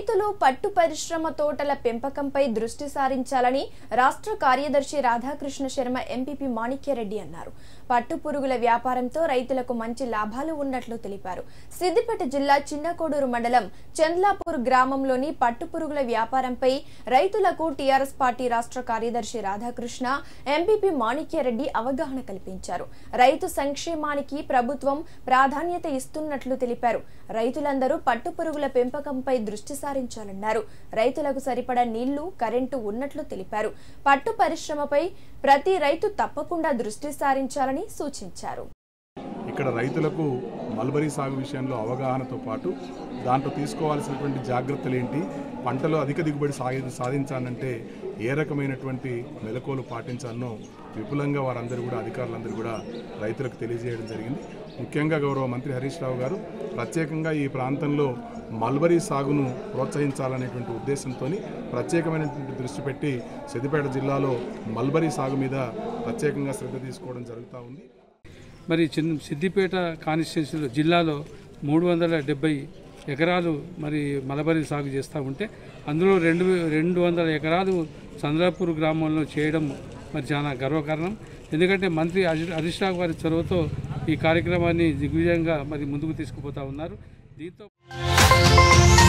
రైతులు పట్టు పరిశ్రమ తోటల పెంపకంపై దృష్టి సారించాలని రాష్ట్ర కార్యదర్శి రాధాకృష్ణ శర్మ ఎంపీపీ మాణిక్యరెడ్డి అన్నారు పట్టు పురుగుల వ్యాపారంతో రైతులకు మంచి లాభాలు ఉన్నట్లు తెలిపారు సిద్దిపేట జిల్లా చిన్నకోడూరు మండలం చంద్లాపూర్ గ్రామంలోని పట్టు పురుగుల వ్యాపారంపై రైతులకు టీఆర్ఎస్ పార్టీ రాష్ట్ర కార్యదర్శి రాధాకృష్ణ ఎంపీపీ మాణిక్యరెడ్డి అవగాహన కల్పించారు రైతు సంక్షేమానికి ప్రభుత్వం ప్రాధాన్యత ఇస్తున్నట్లు తెలిపారు రైతులందరూ పట్టు పురుగుల పెంపకంపై దృష్టి సారించాలన్నారు రైతులకు సరిపడా నీళ్లు కరెంటు ఉన్నట్లు తెలిపారు పట్టు పరిశ్రమపై ప్రతి రైతు తప్పకుండా దృష్టి సారించాలని సూచించారు ఇక్కడ రైతులకు మల్బరీ సాగు విషయంలో అవగాహనతో పాటు దాంట్లో తీసుకోవాల్సినటువంటి జాగ్రత్తలు ఏంటి పంటలో అధిక దిగుబడి సాగి సాధించాలంటే ఏ రకమైనటువంటి మెలకువలు పాటించాలనో విపులంగా వారందరూ కూడా అధికారులందరూ కూడా రైతులకు తెలియజేయడం జరిగింది ముఖ్యంగా గౌరవ మంత్రి హరీష్ రావు గారు ప్రత్యేకంగా ఈ ప్రాంతంలో మల్బరీ సాగును ప్రోత్సహించాలనేటువంటి ఉద్దేశంతో ప్రత్యేకమైనటువంటి దృష్టి పెట్టి సిద్దిపేట జిల్లాలో మల్బరీ సాగు మీద ప్రత్యేకంగా శ్రద్ధ తీసుకోవడం జరుగుతూ ఉంది మరి చిన్న సిద్దిపేట కాన్స్టిట్యున్సీలో జిల్లాలో మూడు వందల డెబ్బై ఎకరాలు మరి మలబరీ సాగు చేస్తూ ఉంటే అందులో రెండు రెండు వందల ఎకరాలు చంద్రాపూర్ గ్రామంలో చేయడం మరి చాలా గర్వకారణం ఎందుకంటే మంత్రి హరీష్ హరీష్ రావు గారి చొరవతో ఈ కార్యక్రమాన్ని దిగ్విజయంగా మరి ముందుకు తీసుకుపోతా ఉన్నారు దీంతో